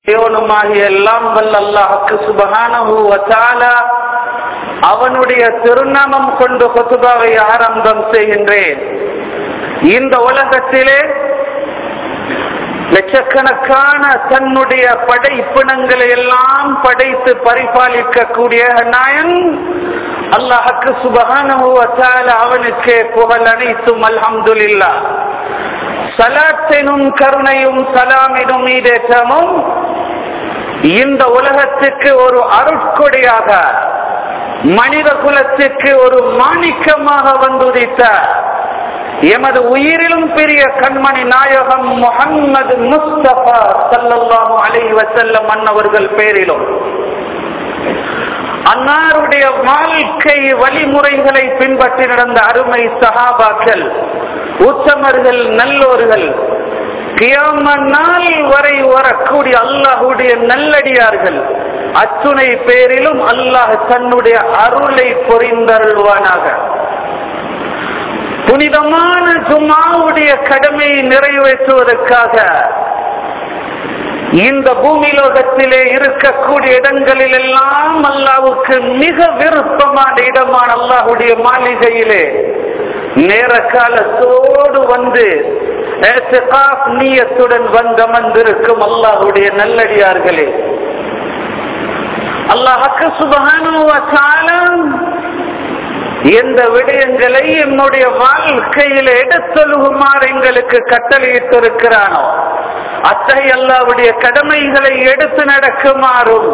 தேவனுமாகிய எல்லாம் வல்ல அல்லாஹுக்கு சுபஹானஹு வதஆலா அவனுடைய திருநாமம் கொண்டு கொத்துபாவை ஆரம்பம் செய்கின்றேன் இந்த உலகத்திலே லட்சக்கணக்கான தன்னுடைய படைப்பினங்களை எல்லாம் படைத்து பரிபாலிக்கக்கூடிய நாயன் அல்லாஹுக்கு சுபஹானஹு வதஆலா அவனுக்கே புகழ் அனைத்தும் அல்ஹம்துலில்லாஹ் சலாத்தினும் கருணையும் சலாமினும் ஈடேற்றமும் இந்த உலகத்துக்கு ஒரு அருட்கொடையாக மனித குலத்திற்கு ஒரு மாணிக்கமாக வந்துதித்த எமது உயிரிலும் பெரிய கண்மணி நாயகம் முகம்மது முஸ்தபா சல்லல்லாஹு அலைஹி வஸல்லம் அன்னவர்கள் பேரிலும் அன்னாருடைய வாழ்க்கை வழிமுறைகளை பின்பற்றி நடந்த அருமை சஹாபாக்கள் உத்தமர்கள் நல்லோர்கள் கியாம நாள் வரை வரக்கூடிய அல்லாஹுடைய நல்லடியார்கள் அத்துணை பேரிலும் அல்லாஹ் தன்னுடைய அருளை பொறிந்தருள்வானாக புனிதமான ஜுமாவுடைய கடமையை நிறைவேற்றுவதற்காக இந்த பூமி லோகத்திலே இருக்கக்கூடிய இடங்களில் எல்லாம் அல்லாவுக்கு மிக விருப்பமான இடமான அல்லாஹுடைய மாளிகையிலே நேர காலத்தோடு வந்து நீயத்துடன் வந்தமர்ந்திருக்கும் அல்லாஹுடைய நல்லடியார்களே அல்லாஹுக்கு சுபகானுவசாலம் எந்த விடயங்களை என்னுடைய வாழ்க்கையில் எடுத்தொழுகுமாறு எங்களுக்கு கட்டளையிட்டிருக்கிறானோ அத்தகைய அல்லாவுடைய கடமைகளை எடுத்து நடக்குமாறும்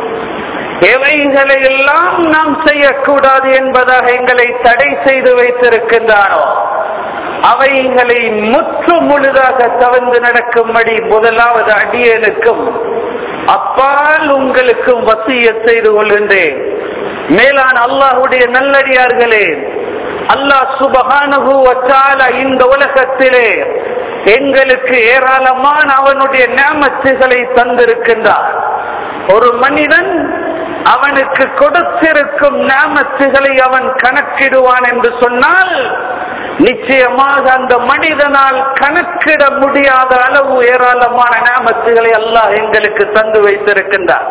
எவைகளை எல்லாம் நாம் செய்யக்கூடாது என்பதாக எங்களை தடை செய்து வைத்திருக்கின்றானோ அவைகளை முற்று முழுதாக தவிர்ந்து நடக்கும்படி முதலாவது அடியனுக்கும் அப்பால் உங்களுக்கும் வசிய செய்து கொள்கின்றேன் மேலான அல்லாஹுடைய நல்லடியார்களே அல்லாஹ் சுபகானுகு வச்சால இந்த உலகத்திலே எங்களுக்கு ஏராளமான அவனுடைய நேமத்துகளை தந்திருக்கின்றார் ஒரு மனிதன் அவனுக்கு கொடுத்திருக்கும் நேமத்துகளை அவன் கணக்கிடுவான் என்று சொன்னால் நிச்சயமாக அந்த மனிதனால் கணக்கிட முடியாத அளவு ஏராளமான நேமத்துகளை அல்லாஹ் எங்களுக்கு தந்து வைத்திருக்கின்றார்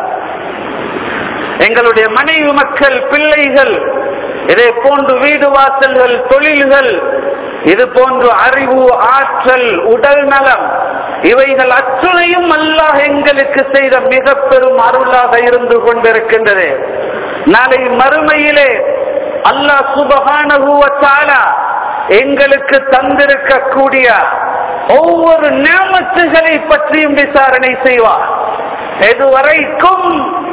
எங்களுடைய மனைவி மக்கள் பிள்ளைகள் இதே போன்று வீடு வாசல்கள் தொழில்கள் இது போன்று அறிவு ஆற்றல் உடல் நலம் இவைகள் அத்துணையும் அல்லாஹ் எங்களுக்கு செய்த மிக பெரும் அருளாக இருந்து கொண்டிருக்கின்றது நாளை மறுமையிலே அல்லாஹ் சுபகானுவத்தாலா எங்களுக்கு தந்திருக்கக்கூடிய ஒவ்வொரு நேமத்துகளை பற்றியும் விசாரணை செய்வார் எதுவரைக்கும்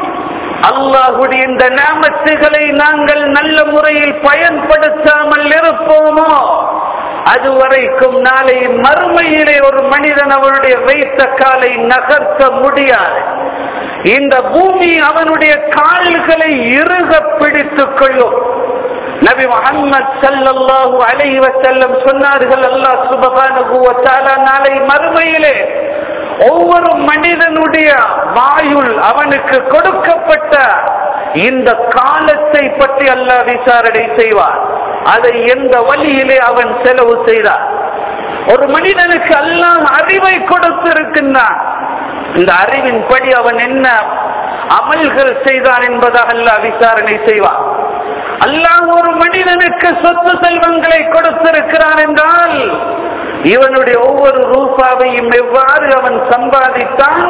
அல்லாஹுடைய இந்த நாமத்துகளை நாங்கள் நல்ல முறையில் பயன்படுத்தாமல் இருப்போமோ அதுவரைக்கும் நாளை மறுமையிலே ஒரு மனிதன் அவனுடைய வைத்த காலை நகர்த்த முடியாது இந்த பூமி அவனுடைய கால்களை இறுக பிடித்துக் கொள்ளும் நபி முகமது சல்லல்லாஹு அலைஹி வஸல்லம் சொன்னார்கள் அல்லாஹ் சுபஹானஹு வ தஆலா நாளை மறுமையிலே ஒவ்வொரு மனிதனுடைய வாயுள் அவனுக்கு கொடுக்கப்பட்ட இந்த காலத்தை பற்றி அல்லாஹ் விசாரணை செய்வார் அதை எந்த வழியிலே அவன் செலவு செய்தார் ஒரு மனிதனுக்கு அல்லாஹ் அறிவை கொடுத்திருக்கின்றான் இந்த அறிவின்படி அவன் என்ன அமல்கள் செய்தான் என்பதாக அல்லாஹ் விசாரணை செய்வான் அல்லாஹ் ஒரு மனிதனுக்கு சொத்து செல்வங்களை கொடுத்திருக்கிறான் என்றால் இவனுடைய ஒவ்வொரு ரூபாவையும் எவ்வாறு அவன் சம்பாதித்தான்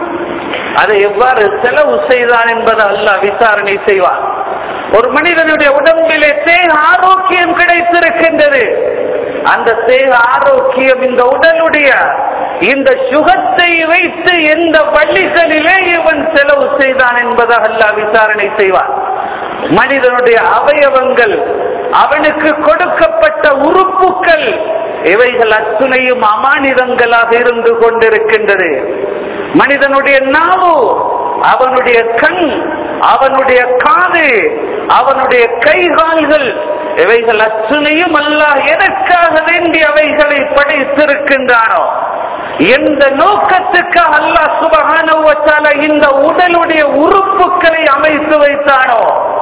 அதை எவ்வாறு செலவு செய்தான் என்பதை அல்லாஹ் விசாரணை செய்வான் ஒரு மனிதனுடைய உடம்பிலே தேக ஆரோக்கியம் கிடைத்திருக்கின்றது அந்த தேக ஆரோக்கியம் இந்த உடலுடைய இந்த சுகத்தை வைத்து எந்த வழிகளிலே இவன் செலவு செய்தான் என்பதாக அல்லாஹ் விசாரணை செய்வான் மனிதனுடைய அவயவங்கள் அவனுக்கு கொடுக்கப்பட்ட உறுப்புகள் இவைகள் அத்துணையும் அமானிதங்களாக இருந்து கொண்டிருக்கின்றது மனிதனுடைய நாவு அவனுடைய கண் அவனுடைய காது அவனுடைய கைகால்கள் இவைகள் அத்துணையும் அல்லாஹ் எதற்காக வேண்டி அவைகளை படைத்திருக்கின்றானோ எந்த நோக்கத்துக்காக அல்லாஹ் சுபகான இந்த உடலுடைய உறுப்புகளை அமைத்து வைத்தானோ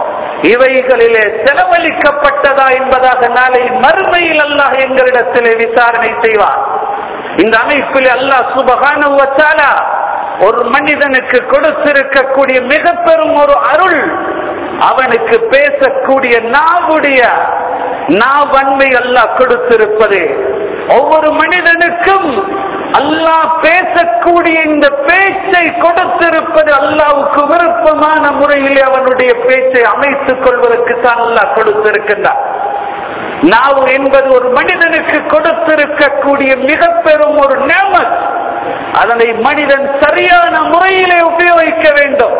இவைகளிலே செலவழிக்கப்பட்டதா என்பதாக நாளை மறுமையில் அல்லாஹ் எங்களிடத்திலே விசாரணை செய்வார் இந்த அமைப்பில் அல்லாஹ் சுபகான ஒரு மனிதனுக்கு கொடுத்திருக்கக்கூடிய மிக பெரும் ஒரு அருள் அவனுக்கு பேசக்கூடிய நாவுடைய நாவன்மை அல்லாஹ் கொடுத்திருப்பது ஒவ்வொரு மனிதனுக்கும் அல்லாஹ் பேசக்கூடிய இந்த பேச்சை கொடுத்திருப்பது அல்லாவுக்கு விருப்பமான முறையில் அவனுடைய பேச்சை அமைத்துக் கொள்வதற்கு தான் அல்லாஹ் கொடுத்திருக்கின்றார் நாவு என்பது ஒரு மனிதனுக்கு கொடுத்திருக்கக்கூடிய மிக பெரும் ஒரு நேமத் அதனை மனிதன் சரியான முறையிலே உபயோகிக்க வேண்டும்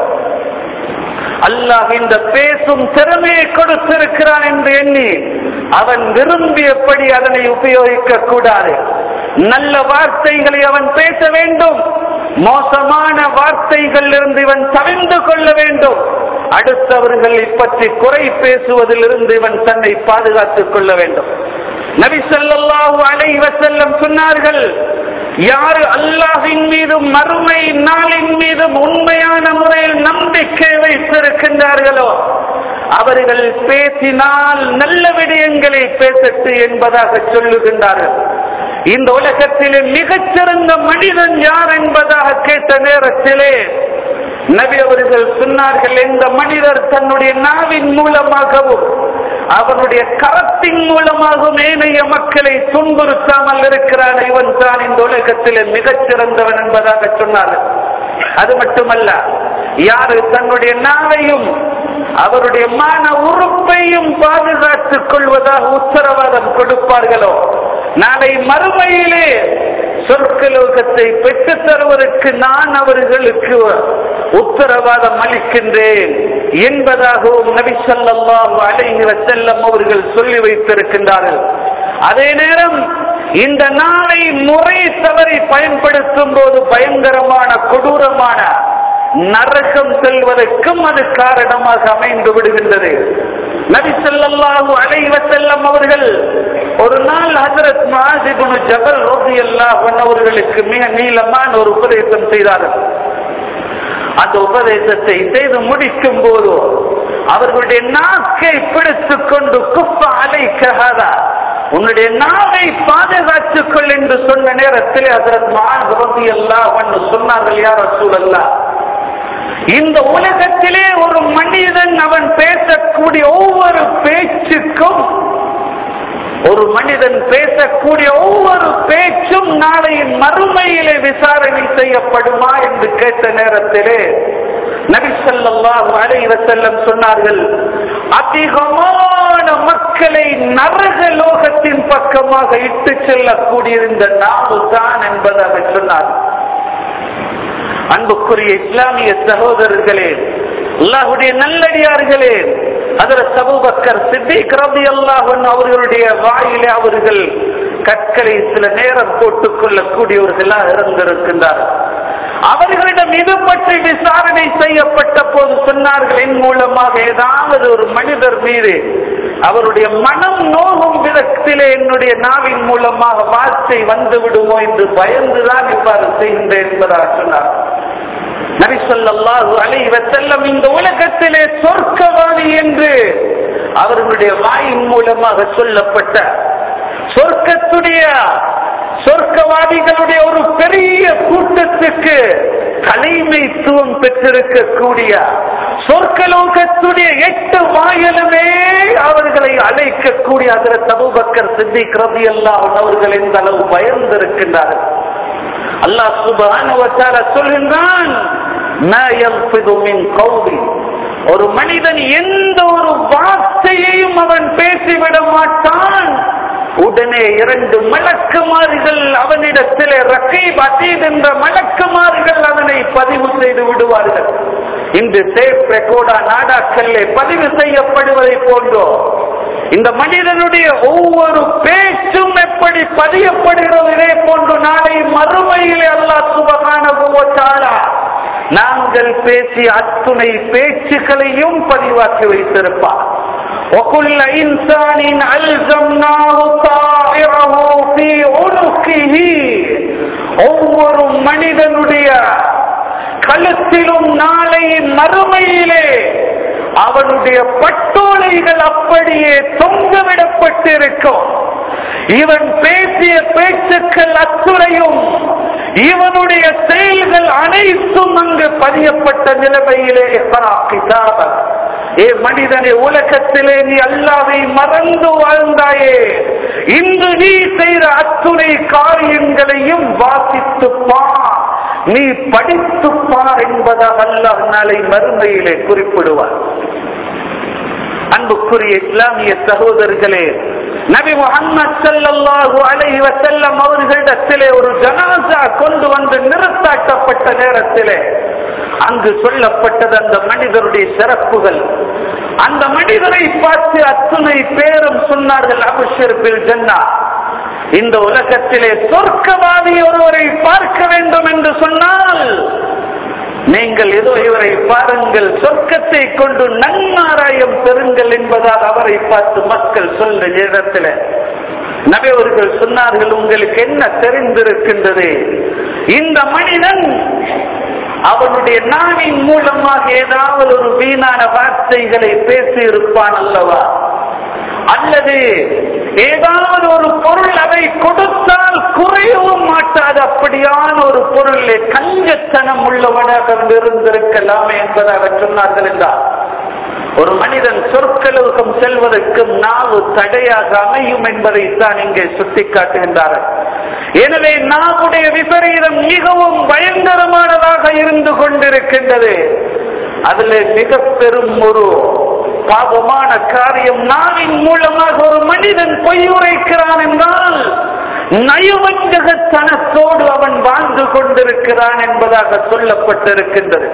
அல்லாஹ் இந்த பேசும் திறமையை கொடுத்திருக்கிறான் என்று எண்ணி அவன் விரும்பியபடி அதனை உபயோகிக்க கூடாது நல்ல வார்த்தைகளை அவன் பேச வேண்டும் மோசமான வார்த்தைகள் இருந்து இவன் தவிர்ந்து கொள்ள வேண்டும் அடுத்தவர்களை பற்றி குறை பேசுவதிலிருந்து இவன் தன்னை பாதுகாத்துக் கொள்ள வேண்டும் நபி ஸல்லல்லாஹு அலைஹி வஸல்லம் சொன்னார்கள் யார் அல்லாஹ்வின் மீதும் மறுமை நாளின் மீதும் உண்மையான முறையில் நம்பிக்கை வைத்திருக்கின்றார்களோ அவர்கள் பேசினால் நல்ல விடயங்களை பேசட்டு என்பதாக சொல்லுகின்றார்கள் இந்த உலகத்திலே மிகச்சிறந்த மனிதன் யார் என்பதாக கேட்ட நேரத்திலே நபி அவர்கள் சொன்னார்கள் இந்த மனிதர் தன்னுடைய நாவின் மூலமாகவும் அவனுடைய கரத்தின் மூலமாகவும் ஏனைய மக்களை துன்புறுத்தாமல் இருக்கிறான் இவன் தான் இந்த உலகத்திலே மிகச்சிறந்தவன் என்பதாக சொன்னார்கள் அது மட்டுமல்ல யாரு தன்னுடைய நாவையும் அவருடைய மான உறுப்பையும் பாதுகாத்துக் கொள்வதாக உத்தரவாதம் கொடுப்பார்களோ நாளை மறுமையிலே சொற்கலோகத்தை பெற்றுத் தருவதற்கு நான் அவர்களுக்கு உத்தரவாதம் அளிக்கின்றேன் என்பதாகவும் நபி ஸல்லல்லாஹு அலைஹி வஸல்லம் அவர்கள் சொல்லி வைத்திருக்கின்றார்கள் அதே நேரம் இந்த நாளை முறை தவறி பயன்படுத்தும் போது பயங்கரமான கொடூரமான நரகம் செல்வதற்கும் அது காரணமாக அமைந்து விடுகின்றது நபி ஸல்லல்லாஹு அலைஹி வஸல்லம் அவர்கள் ஒரு நாள் ஹஜரத் முஆஸ் இப்னு ஜபல் ரலியல்லாஹு அன்ஹு அவர்களுக்கு மிக நீளமான ஒரு உபதேசம் செய்தார்கள் அந்த உபதேசத்தை செய்து முடிக்கும் போது அவர்களுடைய நாக்கை பிடித்துக் கொண்டு குப்ப அலை கஹாதா உன்னுடைய நாவை பாதுகாத்துக் கொள் என்று சொன்ன நேரத்தில் ஹஜரத் முஆஸ் ரலியல்லாஹு அன்ஹு சொன்னார்கள் யா ரசூலல்லாஹ் இந்த உலகத்திலே ஒரு மனிதன் அவன் பேசக்கூடிய ஒவ்வொரு பேச்சுக்கும் ஒரு மனிதன் பேசக்கூடிய ஒவ்வொரு பேச்சும் நாளை மறுமையிலே விசாரணை செய்யப்படுமா என்று கேட்ட நேரத்திலே நபிசல்லாஹு அலைஹி வஸல்லம் சொன்னார்கள் அதிகமான மக்களை நரக லோகத்தின் பக்கமாக இட்டு செல்லக்கூடிய இந்த நாவு தான் என்பதாக சொன்னார்கள் அன்புக்குரிய இஸ்லாமிய சகோதரர்களே அல்லாஹுடைய நல்லடியார்களே அதில் சபூபக்கர் சித்திக் ரபி அல்லாஹன் அவர்களுடைய வாயிலே அவர்கள் கற்களை சில நேரம் போட்டுக் கொள்ளக்கூடியவர்களாக இருந்திருக்கின்றார்கள் அவர்களிடம் இது பற்றி விசாரணை செய்யப்பட்ட போது சொன்னார்கள் என் மூலமாக ஏதாவது ஒரு மனிதர் மீது அவருடைய மனம் நோகும் விதத்திலே என்னுடைய நாவின் மூலமாக வார்த்தை வந்து விடுமோ என்று பயந்துதான் இவ்வாறு செய்கின்றேன் என்பதாக சொன்னார் நபி ஸல்லல்லாஹு அலைஹி வஸல்லம் இந்த உலகத்திலே சொர்க்கவாதி என்று அவர்களுடைய வாயின் மூலமாக சொல்லப்பட்ட சொர்க்கத்துடைய சொர்க்கவாதிகளுடைய ஒரு பெரிய கூட்டத்துக்கு தலைமைத்துவம் பெற்றிருக்கக்கூடிய சொர்க்கலோகத்துடைய எட்டு வாயிலுமே அவர்களை அழைக்கக்கூடிய அதில் தபுபக்கர் சித்திக் ரதி அல்லாஹ் அவர்கள் எந்த அளவு பயந்திருக்கின்றார்கள் அல்லாஹ் சுபான சொல்கின்றான் "மா யல்ஃபிது மின் கௌலி." ஒரு மனிதன் எந்த ஒரு வார்த்தையையும் அவன் பேசிவிட மாட்டான் உடனே இரண்டு மலக்குமார்கள் அவனிடத்திலே ரக்கீப் அதீத் என்ற மலக்குமார்கள் அதனை பதிவு செய்து விடுவார்கள் இன்று டேப் ரெக்கார்டா நாடாக்களிலே பதிவு செய்யப்படுவதை போன்றோ இந்த மனிதனுடைய ஒவ்வொரு பேச்சும் எப்படி பதியப்படுகிறது இதே போன்று நாளை மறுமையிலே அல்லாஹ் சுபகான நாங்கள் பேசிய அத்துணை பேச்சுக்களையும் பதிவாக்கி வைத்திருப்பார் وكل إنسان ألزمناه طائره في عنقه ஒவ்வொரு மனிதனுடைய கழுத்திலும் நாளை மறுமையிலே அவனுடைய பட்டோலைகள் அப்படியே தொங்கவிடப்பட்டிருக்கும் இவன் பேசிய பேச்சுக்கள் அத்துறையும் இவனுடைய செயல்கள் அனைத்தும் அங்கு பதியப்பட்ட நிலைமையிலே இக்ரா கிதாபக். ஏ மனிதனே உலகத்திலே நீ அல்லாவை மறந்து வாழ்ந்தாயே இன்று நீ செய்த அத்துணை காரியங்களையும் வாசித்து பார் நீ படித்து பார் என்பதாக அல்லாஹ் நாளை மறுமையிலே குறிப்பிடுவார் அன்புக்குரிய இஸ்லாமிய சகோதரர்களே நபி முகமது ஸல்லல்லாஹு அலைஹி வஸல்லம் அவர்களிடத்திலே ஒரு ஜனாசா கொண்டு வந்து நிறுத்தாட்டப்பட்ட நேரத்திலே அங்கு சொல்லப்பட்டது அந்த மனிதருடைய சிறப்புகள் அந்த மனிதரை பார்த்து அத்துணை பேரும் சொன்னார்கள் அபுஷர் பில் ஜன்னா இந்த உலகத்திலே சொர்க்கவாதி ஒருவரை பார்க்க வேண்டும் என்று சொன்னால் நீங்கள் ஏதோ இவரை பாருங்கள் சொர்க்கத்தை கொண்டு நன்மாராயம் பெறுங்கள் என்பதால் அவரை பார்த்து மக்கள் சொல்ற நேரத்தில் நபி அவர்கள் சொன்னார்கள் உங்களுக்கு என்ன தெரிந்திருக்கின்றது இந்த மனிதன் அவனுடைய நாவின் மூலமாக ஏதாவது ஒரு வீணான வார்த்தைகளை பேசி இருப்பான் அல்லவா அல்லது ஏதாவது ஒரு பொருள் அதை கொடுத்தால் குறையவும் மாட்டாது அப்படியான ஒரு பொருளை கஞ்சத்தனம் உள்ளவனாக இருந்திருக்கலாமே என்பதாக சொன்னார்கள் என்றார் ஒரு மனிதன் சொற்கலோகம் செல்வதற்கு நாவு தடையாக அமையும் என்பதை தான் இங்கே சுட்டிக்காட்டுகின்றார்கள் எனவே நாவுடைய விபரீதம் மிகவும் பயங்கரமானதாக இருந்து கொண்டிருக்கின்றது அதில் மிக பெரும் ஒரு பாவமான காரியம் நாவின் மூலமாக ஒரு மனிதன் பொய் உரைக்கிறான் என்றால் நயவஞ்சகத்தனத்தோடு அவன் வாழ்ந்து கொண்டிருக்கிறான் என்பதாக சொல்லப்பட்டிருக்கின்றது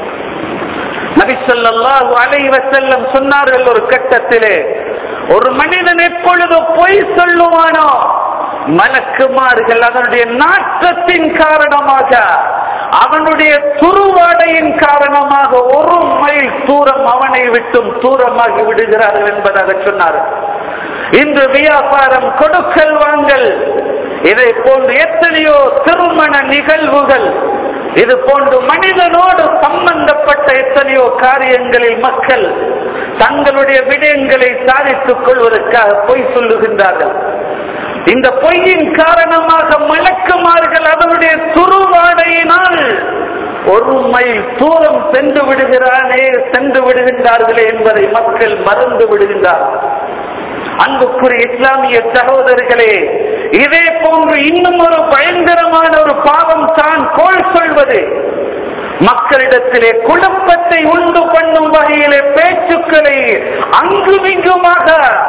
நபிசல்லாஹு அலைஹி வஸல்லம் சொன்னார்கள் ஒரு கட்டத்திலே ஒரு மனிதன் எப்பொழுது பொய் சொல்லுவானோ மலக்குமார்கள் அதனுடைய நாற்றத்தின் காரணமாக அவனுடைய துருவாடையின் காரணமாக ஒரு மைல் தூரம் அவனை விட்டும் தூரமாகி விடுகிறார்கள் என்பதாக சொன்னார் இன்று வியாபாரம் கொடுக்கல் வாங்கல் இதை போன்று எத்தனையோ திருமண நிகழ்வுகள் இது போன்று மனிதனோடு சம்பந்தப்பட்ட எத்தனையோ காரியங்களில் மக்கள் தங்களுடைய விடயங்களை சாதித்துக் கொள்வதற்காக பொய் சொல்லுகின்றார்கள் இந்த பொய்யின் காரணமாக மலக்குமார்கள் அதனுடைய துருவாடையினால் ஒரு மைல் தூரம் சென்று விடுகிறானே சென்று விடுகின்றார்களே என்பதை மக்கள் மறந்து விடுகின்றார்கள் அன்புக்குரிய இஸ்லாமிய சகோதரர்களே இதே போன்று இன்னும் ஒரு பயங்கரமான ஒரு பாவம் தான் கோல் சொல்வது மக்களிடத்திலே குழப்பத்தை உண்டு பண்ணும் வகையிலே பேச்சுக்களை அங்குமிங்குமாக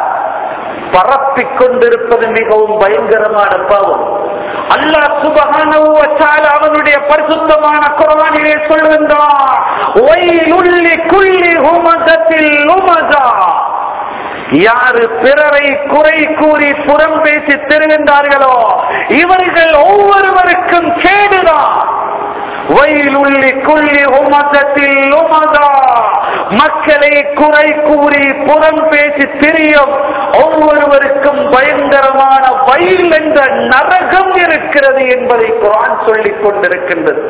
பரப்பிக் கொண்டிருப்பது மிகவும் பயங்கரமான பாவம் அல்லாஹ் சுபஹானஹு வ தஆலா அவனுடைய பரிசுத்தமான குர்ஆனிலே சொல்கின்றான் வயலுல்லி குல்லி ஹுமஸத்தில் லுமஸா யாரு பிறரை குறை கூறி புறம் பேசி திருகின்றார்களோ இவர்கள் ஒவ்வொருவருக்கும் கேடுதான் வயலுள்ளி குள்ளி உமதத்தில் உமதா மக்களை குறை கூறி புறம் பேசி திரியும் ஒவ்வொருவருக்கும் பயங்கரமான வயல் என்ற நரகம் இருக்கிறது என்பதை குரான் சொல்லிக் கொண்டிருக்கின்றது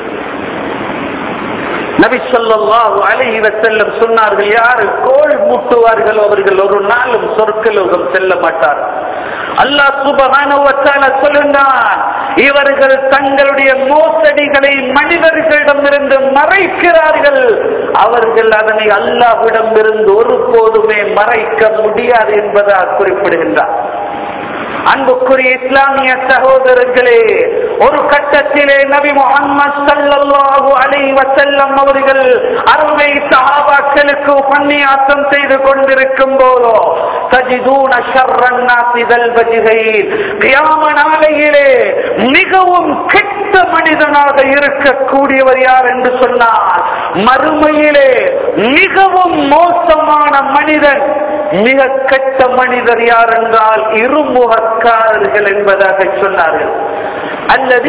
நபி ஸல்லல்லாஹு அலைஹி வஸல்லம் சொன்னார்கள் யார் கோல் மூட்டுவார்கள் அவர்கள் ஒரு நாளும் சொர்க்கலோகம் செல்ல மாட்டார் அல்லாஹ் சுபஹானஹு வ தஆலா சொல்லுகிறான் இவர்கள் தங்களுடைய மோசடிகளை மனிதர்களிடமிருந்து மறைக்கிறார்கள் அவர்கள் அதனை அல்லாஹ்விடம் இருந்து ஒருபோதுமே மறைக்க முடியாது என்பதாக குறிப்பிடுகின்றார் அன்புக்குரிய இஸ்லாமிய சகோதரர்களே ஒரு கட்டத்திலே நபி முகமது சல்லல்லாஹு அலைஹி வஸல்லம் அவர்கள் அருமை சஹாபாக்களுக்கு உபன்யாசம் செய்து கொண்டிருக்கும் போதோ தஜிதூன ஷர்ரன் நாசிதல் வஜிகையில் கியாம நாளையிலே மிகவும் கெட்ட மனிதனாக இருக்கக்கூடியவர் யார் என்று சொன்னார் மறுமையிலே மிகவும் மோசமான மனிதன் மிக கெட்ட மனிதர் யார் என்றால் இருமுகக்காரர்கள் என்பதாக சொன்னார்கள் அல்லது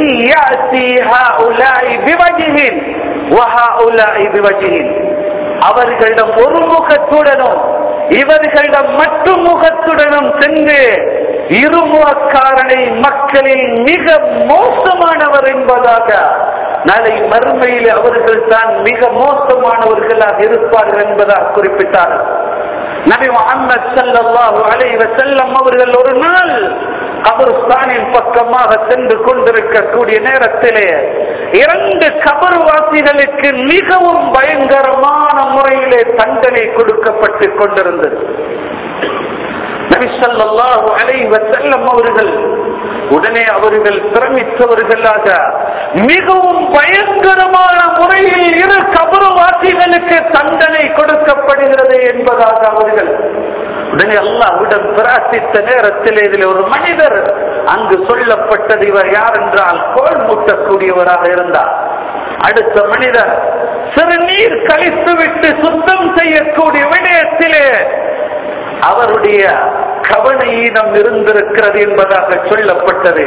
அவர்களிடம் ஒரு முகத்துடனும் இவர்களிடம் மற்றும் முகத்துடனும் சென்று இருமுகக்காரனை மக்களில் மிக மோசமானவர் என்பதாக நாளை மறுமையில் அவர்கள் தான் மிக மோசமானவர்களாக இருப்பார்கள் என்பதாக குறிப்பிட்டார்கள் நபி முகமது ஸல்லல்லாஹு அலைஹி வஸல்லம் அவர்கள் ஒரு நாள் கபருஸ்தானின் பக்கமாக சென்று கொண்டிருக்கக்கூடிய நேரத்திலே இரண்டு கபர்வாசிகளுக்கு மிகவும் பயங்கரமான முறையிலே தண்டனை கொடுக்கப்பட்டு கொண்டிருந்தது நபிசல்லாஹு அலைஹி வஸல்லம் அவர்கள் உடனே அவர்கள் பிரமித்தவர்களாக மிகவும் பயங்கரமான முறையில் இரு கபருவாசிகளுக்கு தண்டனை கொடுக்கப்படுகிறது என்பதாக அவர்கள் உடனே அல்லாஹ்விடம் பிரார்த்தித்த நேரத்தில் இதில் ஒரு மனிதர் அங்கு சொல்லப்பட்டது இவர் யார் என்றால் கோல் மூட்டக்கூடியவராக இருந்தார் அடுத்த மனிதர் சிறுநீர் கழித்துவிட்டு சுத்தம் செய்யக்கூடிய விடயத்திலே அவருடைய கவனையினம் இருந்திருக்கிறது என்பதாக சொல்லப்பட்டது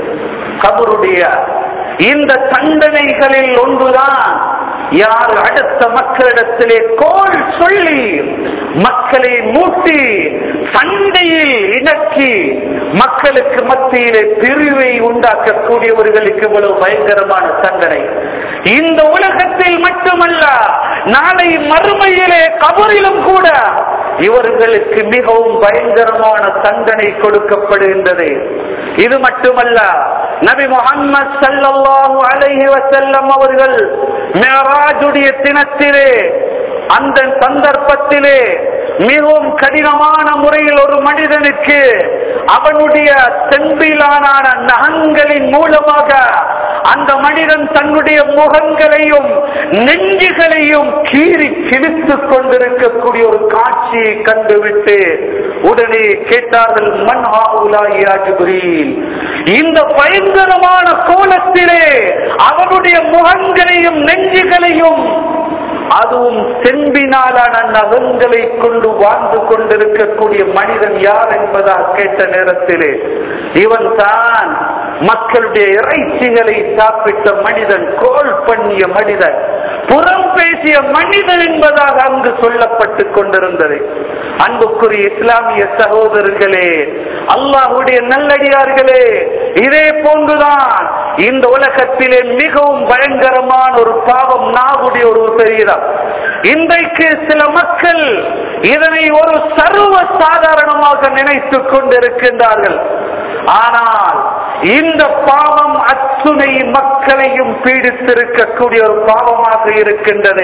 கபருடைய இந்த தண்டனைகளில் ஒன்றுதான் யார் அடுத்த மக்களிடத்திலே கோல் சொல்லி மக்களை மூட்டி சண்டையில் இணக்கி மக்களுக்கு மத்தியிலே பிரிவை உண்டாக்கக்கூடியவர்களுக்கு இவ்வளவு பயங்கரமான தண்டனை இந்த உலகத்தில் மட்டுமல்ல நாளை மறுமையிலே கபரிலும் கூட இவர்களுக்கு மிகவும் பயங்கரமான தண்டனை கொடுக்கப்படுகின்றது இது மட்டுமல்ல நபி முகம்மது சல்லல்லாஹு அலைஹி வஸல்லம் அவர்கள் மேராஜுடைய தினத்திலே அந்த சந்தர்ப்பத்திலே மிகவும் கடினமான முறையில் ஒரு மனிதனுக்கு அவனுடைய செம்பிலான நகங்களின் மூலமாக அந்த மனிதன் தன்னுடைய முகங்களையும் நெஞ்சுகளையும் கீறி கிழித்துக் கொண்டிருக்கக்கூடிய ஒரு காட்சியை கண்டுவிட்டு உடனே கேட்டார்கள் மன் ஆவுலாயா ஜிப்ரீல் இந்த பயங்கரமான கோலத்திலே அவனுடைய முகங்களையும் நெஞ்சுகளையும் அதுவும் செம்பினாலான நகங்களை கொண்டு வாழ்ந்து கொண்டிருக்கக்கூடிய மனிதன் யார் என்பதாக கேட்ட நேரத்திலே இவன் தான் மக்களுடைய இறைச்சிகளை சாப்பிட்ட மனிதன் கோல் பண்ணிய மனிதன் புறம் பேசிய மனிதன் என்பதாக அங்கு சொல்லப்பட்டு கொண்டிருந்தது அன்புக்குரிய இஸ்லாமிய சகோதரர்களே அல்லாஹுடைய நல்லடியார்களே இதே போன்றுதான் இந்த உலகத்திலே மிகவும் பயங்கரமான ஒரு பாவம் நாவுடைய ஒரு பெரியதம் இன்றைக்கு சில மக்கள் இதனை ஒரு சர்வ சாதாரணமாக நினைத்துக் கொண்டிருக்கின்றார்கள் ஆனால் இந்த பாவம் அத்துணை மக்களையும் பீடித்திருக்கக்கூடிய ஒரு பாவமாக இருக்கின்றது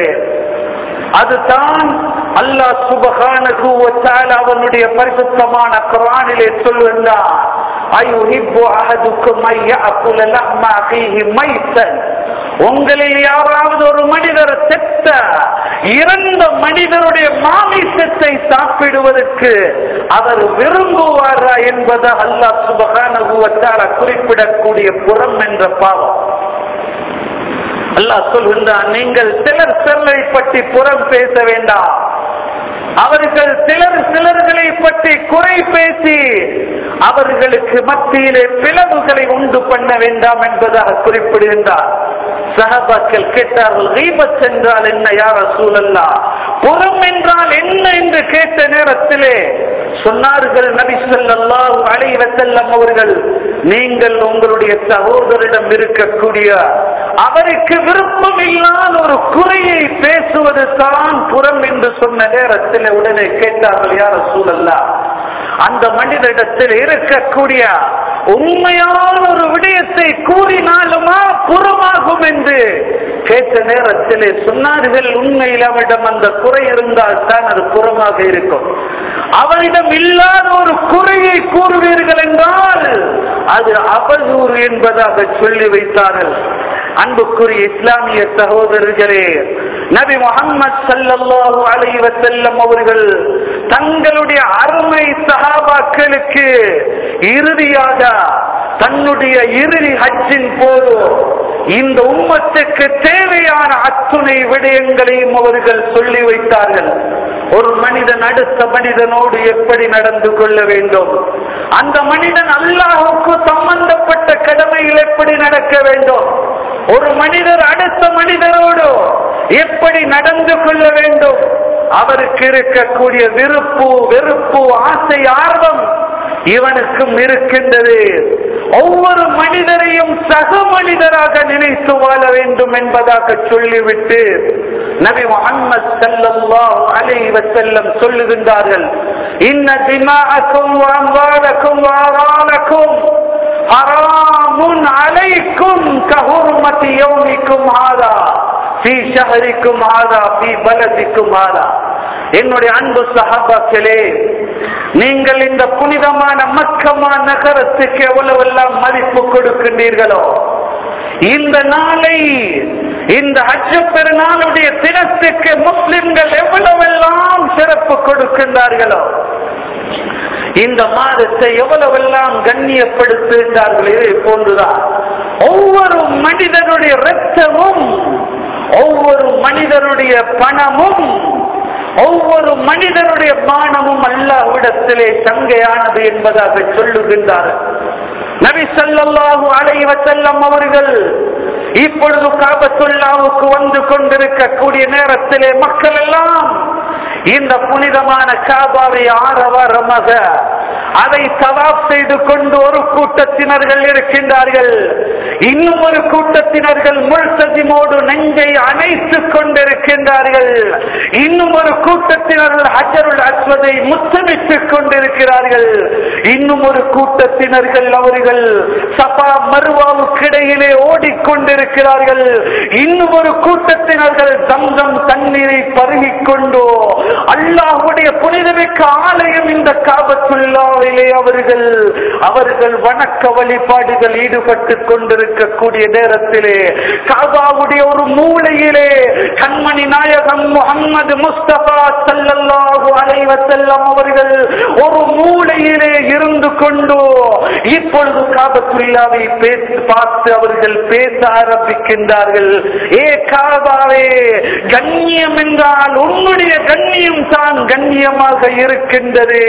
அதுதான் அல்லாஹ் சுபகானகு அவனுடைய பரிசுத்தமான குரானிலே சொல்லுகின்றான் அயுஹிப்பு அஹதுக்கும் ஐயஅகுல லஹ்ம அகீஹி மைத்தன் உங்களில் யாராவது ஒரு மனிதர் செத்த இறந்த மனிதருடைய மாமிசத்தை சாப்பிடுவதற்கு அவர் விரும்புவாரா என்பது அல்லாஹ் சுபகான குறிப்பிடக்கூடிய புறம் என்ற பாவம் அல்லாஹ் சொல்கின்றான் நீங்கள் சிலர் சிலரை பற்றி புறம் பேச வேண்டாம் அவர்கள் சிலர் சிலர்களை பற்றி குறை பேசி அவர்களுக்கு மத்தியிலே பிளவுகளை உண்டு பண்ண வேண்டாம் என்பதாக குறிப்பிடுகின்றார் சஹபாக்கள் கேட்டார்கள் ரீபத் என்றால் என்ன யார சூழல்லா புறம் என்றால் என்ன என்று கேட்ட நேரத்திலே சொன்னார்கள் நபி ஸல்லல்லாஹு அலைஹி வஸல்லம் அவர்கள் நீங்கள் உங்களுடைய சகோதரிடம் இருக்கக்கூடிய அவருக்கு விருப்பம் இல்லாத ஒரு குறையை பேசுவது தான் புறம் என்று சொன்ன நேரத்தில் உடனே கேட்டார்கள் யார சூழல்லா அந்த மனிதனிடத்தில் இருக்கக்கூடிய உண்மையான ஒரு விடயத்தை கூறினாலுமா புறமாகும் என்று கேட்ட நேரத்திலே சொன்னார்கள் உண்மையில் அவரிடம் அந்த குறை இருந்தால் தான் அது புறமாக இருக்கும் அவரிடம் இல்லாத ஒரு குறையை கூறுவீர்கள் என்றால் அது அவதூறு என்பதாக சொல்லி வைத்தார்கள் அன்புக்குரிய இஸ்லாமிய சகோதரர்களே நபி முகமது சல்லல்லாஹு அலைஹி வஸல்லம் அவர்கள் தங்களுடைய அருமை சஹாபாக்களுக்கு இறுதியாக தன்னுடைய இறுதி ஹஜ்ஜின் போது இந்த உம்மத்துக்கு தேவையான அத்துணை விடயங்களையும் அவர்கள் சொல்லி வைத்தார்கள் ஒரு மனிதன் அடுத்த மனிதனோடு எப்படி நடந்து கொள்ள வேண்டும் அந்த மனிதன் அல்லாஹுக்கு சம்பந்தப்பட்ட கடமையில் எப்படி நடக்க வேண்டும் ஒரு மனிதர் அடுத்த மனிதரோடு எப்படி நடந்து கொள்ள வேண்டும் அவருக்கு இருக்கக்கூடிய விருப்பு வெறுப்பு ஆசை ஆர்வம் இவனுக்கும் இருக்கின்றது ஒவ்வொரு மனிதரையும் சக மனிதராக நினைத்து வாழ வேண்டும் என்பதாக சொல்லிவிட்டு நபி முகமது ஸல்லல்லாஹு அலைஹி வஸல்லம் சொல்லுகின்றார்கள் இன்ன திமாஅக்கும் வ அம்வாலக்கும் வ அராலக்கும் ஹராமுன் அலைக்கும் கஹுர்மதி யௌமிக்கும் ஹாதா ஃபீ ஷஹரிக்கும் ஹாதா ஃபீ பலதிக்கும் ஹாதா என்னுடைய அன்பு சஹாபாக்களே நீங்கள் இந்த புனிதமான மக்கமா நகரத்துக்கு எவ்வளவெல்லாம் மதிப்பு கொடுக்கின்றீர்களோ இந்த நாளை இந்த ஹஜ்ஜ பெருநாளுடைய தினத்துக்கு முஸ்லிம்கள் எவ்வளவெல்லாம் சிறப்பு கொடுக்கின்றார்களோ இந்த மாதத்தை எவ்வளவெல்லாம் கண்ணியப்படுத்துகின்றார்கள் இதை போன்றுதான் ஒவ்வொரு மனிதனுடைய இரத்தமும் ஒவ்வொரு மனிதனுடைய பணமும் ஒவ்வொரு மனிதனுடைய மானமும் அல்லாஹ்விடத்திலே சங்கையானது என்பதாக சொல்லுகின்றார்கள் நபி ஸல்லல்லாஹு அலைஹி வஸல்லம் அவர்கள் இப்பொழுது காபத்துல்லாவுக்கு வந்து கொண்டிருக்கக்கூடிய நேரத்திலே மக்கள் எல்லாம் இந்த புனிதமான காபாவை ஆரவாரமாக அதை தவாப் செய்து கொண்டு ஒரு கூட்டத்தினர்கள் இருக்கின்றார்கள் இன்னும் ஒரு கூட்டத்தினர்கள் முழ்சதிமோடு நெஞ்சை அணைத்துக் கொண்டிருக்கின்றார்கள் இன்னும் ஒரு கூட்டத்தினர்கள் ஹஜருல் அஸ்வதை முத்தமிட்டுக் கொண்டிருக்கிறார்கள் இன்னும் ஒரு கூட்டத்தினர்கள் அவர்கள் சபா மருவாவுக்கு இடையிலே ஓடிக்கொண்டிருக்கிறார்கள் இன்னும் ஒரு கூட்டத்தினர்கள் தந்தம் தண்ணீரை பருகிக் கொண்டோ அல்லாஹுடைய புனிதமிக்க ஆலயம் இந்த காபத்துள்ளாவிலே அவர்கள் அவர்கள் வணக்க வழிபாடுகள் ஈடுபட்டுக் கொண்டிருக்கக்கூடிய நேரத்திலே காபாவுடைய ஒரு மூலையிலே கண்மணி நாயகம் முகம்மது முஸ்தபா சல்லல்லாஹு அலைஹி வஸல்லம் அவர்கள் ஒரு மூலையிலே இருந்து கொண்டு இப்பொழுது காபத்துல்லாவை பேசி பார்த்து அவர்கள் பேச ஆரம்பிக்கின்றார்கள் ஏ காபாவே கண்ணியம் என்றால் உன்னுடைய கண்ணியம் தான் கண்ணியமாக இருக்கின்றது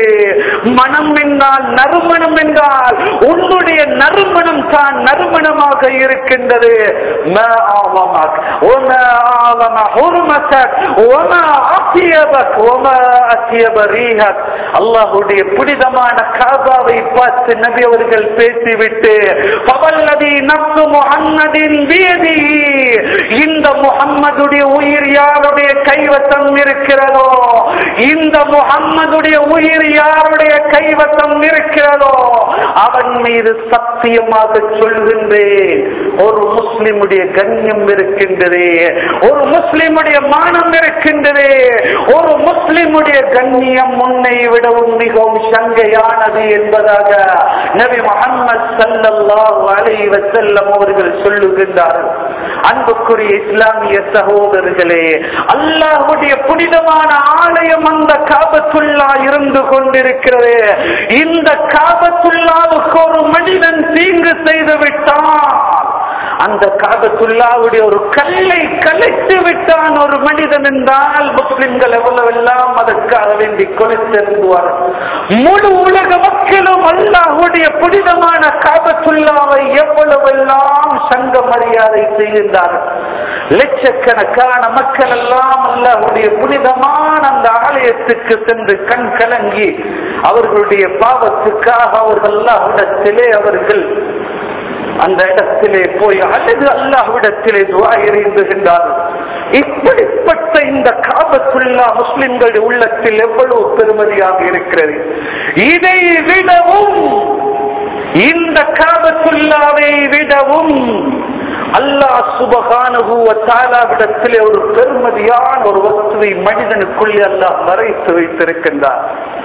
மனம் என்றால் நறுமணம் என்றால் உன்னுடைய நறுமணம் தான் நறுமணமாக இருக்கின்றது ما أعظمك وما أعظم حرمتك وما أطيبك وما أطيب ريحك அல்லாஹுடைய புனிதமான காபாவை பார்த்து நபி அவர்கள் பேசிவிட்டு பவல்லதி நப்சு முஹம்மதின் வீதி இந்த முகம்மதுடைய உயிர் யாருடைய கைவசம் இருக்கிறதோ இந்த முகம்மதுடைய உயிர் யாருடைய கைவசம் இருக்கிறதோ அவன் மீது சத்தியமாக சொல்கின்றேன் ஒரு முஸ்லிமுடைய கண்ணியம் இருக்கின்றது ஒரு முஸ்லிமுடைய மானம் இருக்கின்றது ஒரு முஸ்லிமுடைய கண்ணியம் முன்னை விடவும் மிகவும் சங்கையானது என்பதாக நபி முகமது சல்லல்லாஹு அலைஹி வஸல்லம் அவர்கள் சொல்லுகின்றார்கள் அன்புக்குரிய இஸ்லாமிய சகோதரர்களே அல்லாஹ்வுடைய புனிதமான ஆலயம் அந்த காபத்துல்லா இருந்து கொண்டிருக்கிறது இந்த காபத்துல்லாவுக்கு ஒரு மனிதன் தீங்கு செய்து விட்டான் அந்த காபத்துல்லாவுடைய ஒரு கல்லை கலைத்து விட்டான் ஒரு மனிதன் என்றால் முஸ்லிம்கள் எவ்வளவெல்லாம் அதற்காக வேண்டி கொலைத்தெழுந்துவார் முழு உலக மக்களும் அல்லாஹுடைய புனிதமான காபத்துல்லாவை எவ்வளவெல்லாம் சங்க மரியாதை செய்கின்றார்கள் லட்சக்கணக்கான மக்கள் எல்லாம் அல்லாஹுடைய புனிதமான அந்த ஆலயத்துக்கு சென்று கண் கலங்கி அவர்களுடைய பாவத்துக்காக அவர்கள் அல்லாஹ்விடத்திலே அவர்கள் அந்த இடத்திலே போய் அல்லது அல்லாஹ்விடத்திலே துவா எறிந்துகின்றார்கள் இப்படிப்பட்ட இந்த காபத்துல்லா முஸ்லிம்களுடைய உள்ளத்தில் எவ்வளவு பெருமதியாக இருக்கிறது இதை விடவும் இந்த காபத்துல்லாவை விடவும் அல்லாஹ் சுபகானுகுவ தாலாவிடத்திலே ஒரு பெருமதியான ஒரு வஸ்துவை மனிதனுக்குள்ளே அல்லாஹ் மறைத்து வைத்திருக்கின்றார்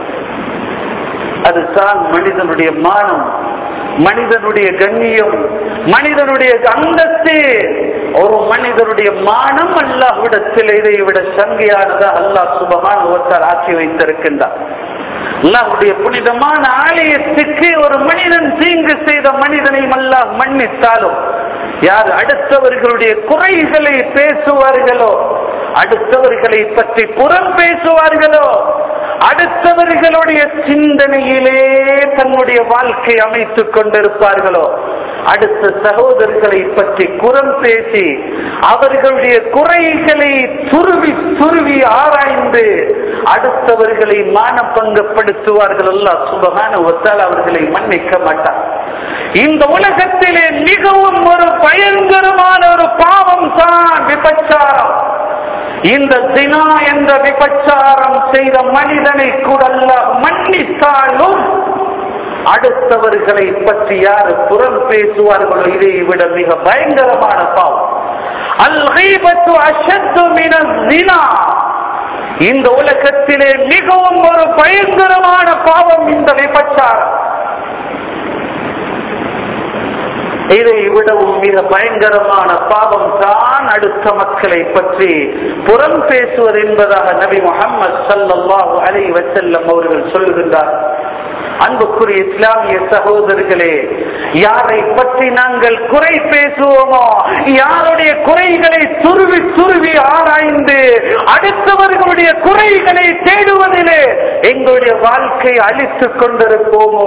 அதுதான் மனிதனுடைய மானம் மனிதனுடைய கண்ணியம் மனிதனுடைய அந்தஸ்து ஒரு மனிதனுடைய மானம் அல்லாஹ்விடத்தில் இதை விட சங்கையானதா அல்லாஹ் சுபகான் ஒருத்தர் ஆக்கி வைத்திருக்கின்றார் அல்லாஹுடைய புனிதமான ஆலயத்துக்கு ஒரு மனிதன் தீங்கு செய்த மனிதனை அல்லாஹ் மன்னித்தாலும் யார் அடுத்தவர்களுடைய குறைகளை பேசுவார்களோ அடுத்தவர்களை பற்றி புறம் பேசுவார்களோ அடுத்தவர்களுடைய சிந்தனையிலே தன்னுடைய வாழ்க்கை அமைத்துக் கொண்டிருப்பார்களோ அடுத்த சகோதரர்களை பற்றி குரம் பேசி அவர்களுடைய குறைகளை துருவி துருவி ஆராய்ந்து அடுத்தவர்களை மானப்பங்கப்படுத்துவார்கள் அல்ல சுபகான ஒத்தால் அவர்களை மன்னிக்க மாட்டார் இந்த உலகத்திலே மிகவும் ஒரு பயங்கரமான ஒரு பாவம் தான் விபச்சாரம் இந்த தினா என்ற விபச்சாரம் செய்த மனிதனை கூட அல்ல மன்னித்தாலும் அடுத்தவர்களை பற்றி யார் புறம் பேசுவார்களோ இதை விட மிக பயங்கரமான பாவம் அல் ஹைபத்து அஷத்து மின தினா இந்த உலகத்திலே மிகவும் ஒரு பயங்கரமான பாவம் இந்த விபச்சாரம் இதை விடவும் மிக பயங்கரமான பாவம் தான் அடுத்த மக்களை பற்றி புறம் பேசுவது என்பதாக நபி முகமது சல்லாஹூ அலை வசல்லம் அவர்கள் சொல்லுகின்றார் அன்புக்குரிய இஸ்லாமிய சகோதரர்களே யாரை பற்றி நாங்கள் குறை பேசுவோமோ யாருடைய குறைகளை துருவி துருவி ஆராய்ந்து அடுத்தவர்களுடைய குறைகளை தேடுவதிலே எங்களுடைய வாழ்க்கை அழித்துக் கொண்டிருப்போமோ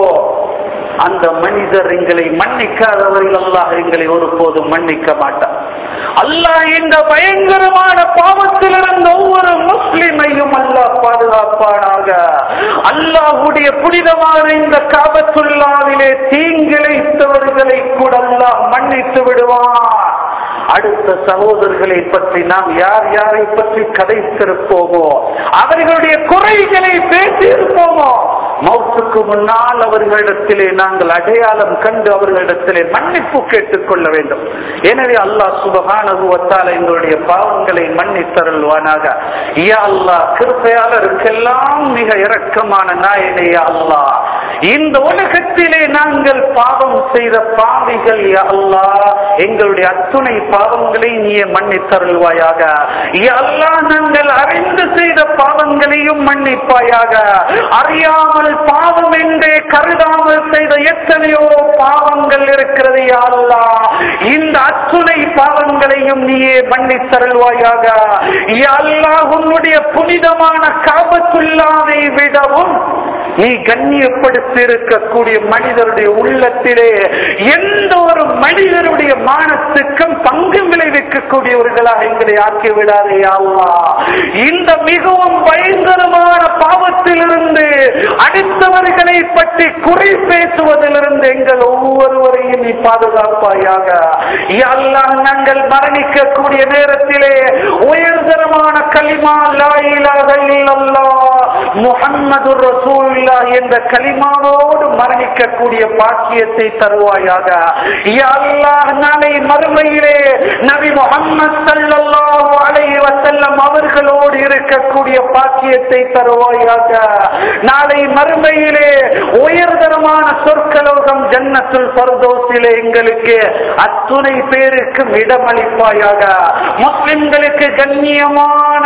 அந்த மனிதர் எங்களை மன்னிக்காதவர்கள் அல்லாஹ் எங்களை ஒருபோதும் மன்னிக்க மாட்டார் அல்லாஹ் இந்த பயங்கரமான பாவத்திலிருந்து ஒவ்வொரு முஸ்லிமையும் அல்லாஹ் பாதுகாப்பானாக அல்லாஹுடைய புனிதமான இந்த காபத்துள்ளாவிலே தீங்கிழைத்தவர்களை கூட அல்லாஹ் மன்னித்து விடுவான் அடுத்த சகோதரர்களை பற்றி நாம் யார் யாரை பற்றி கதைத்திருப்போமோ அவர்களுடைய குறைகளை பேசியிருப்போமோ மௌத்துக்கு முன்னால் அவர்களிடத்திலே நாங்கள் அடையாளம் கண்டு அவர்களிடத்திலே மன்னிப்பு கேட்டுக் கொள்ள வேண்டும் எனவே அல்லாஹ் சுபகானுவத்தால் எங்களுடைய பாவங்களை மன்னித்தருள்வானாக யா அல்லாஹ் கிருப்பையாளருக்கெல்லாம் மிக இரக்கமான நாயனே யா அல்லாஹ் இந்த உலகத்திலே நாங்கள் பாவம் செய்த பாவிகள் யா அல்லாஹ் எங்களுடைய அத்துணை பாவங்களை நீயே மன்னித்தருள்வாயாக யா அல்லாஹ் நாங்கள் அறிந்து செய்த பாவங்களையும் மன்னிப்பாயாக அறியாமல் பாவம் என்றே கருதாமல் செய்த எத்தனையோ பாவங்கள் இருக்கிறது யா அல்லாஹ் இந்த அத்துணை பாவங்களையும் நீயே மன்னித்தருள்வாயாக யா அல்லாஹ் உன்னுடைய புனிதமான காபத்துள்ளாவை விடவும் நீ கண்ணியப்படுத்தி இருக்கக்கூடிய மனிதருடைய உள்ளத்திலே எந்த ஒரு மனிதருடைய மானத்துக்கும் பங்கு விளைவிக்கக்கூடியவர்களாக எங்களை ஆக்கி விடாதே அல்லா இந்த மிகவும் பயங்கரமான பாவத்திலிருந்து அடுத்தவர்களை பற்றி குறை பேசுவதிலிருந்து எங்கள் ஒவ்வொருவரையும் நீ பாதுகாப்பாயாக அல்லாஹ் நாங்கள் மரணிக்கக்கூடிய நேரத்திலே உயர்தரமான கலிமா லா இலாஹ இல்லல்லாஹ் முஹம்மது ரசூலுல்லாஹ் என்ற கலிமாவோடு மரணிக்கக்கூடிய பாக்கியத்தை தருவாயாக யா அல்லாஹ் நாளை மறுமையிலே நபி முஹம்மது ஸல்லல்லாஹு அலைஹி வஸல்லம் அவர்களோடு இருக்கக்கூடிய பாக்கியத்தை தருவாயாக நாளை மறுமையிலே உயர்தரமான சொற்கலோகம் ஜன்னத்துல் ஃபர்தௌஸிலே எங்களுக்கு அத்துணை பேருக்கும் இடமளிப்பாயாக முஸ்லிம்களுக்கு கண்ணியமான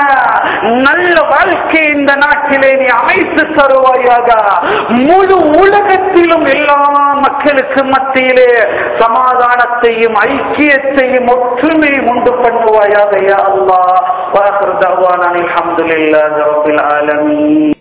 நல்ல வாழ்க்கை இந்த நாட்டிலே நீ அமைத்து தருவாயாக முழு உலகத்திலும் எல்லா மக்களுக்கு மத்தியிலே சமாதானத்தையும் ஐக்கியத்தையும் ஒற்றுமையும் உண்டு பண்ணுவாயாக யா அல்லாஹ் வாஹர் தவானா அல்ஹம்துலில்லாஹி ரப்பில் ஆலமீன்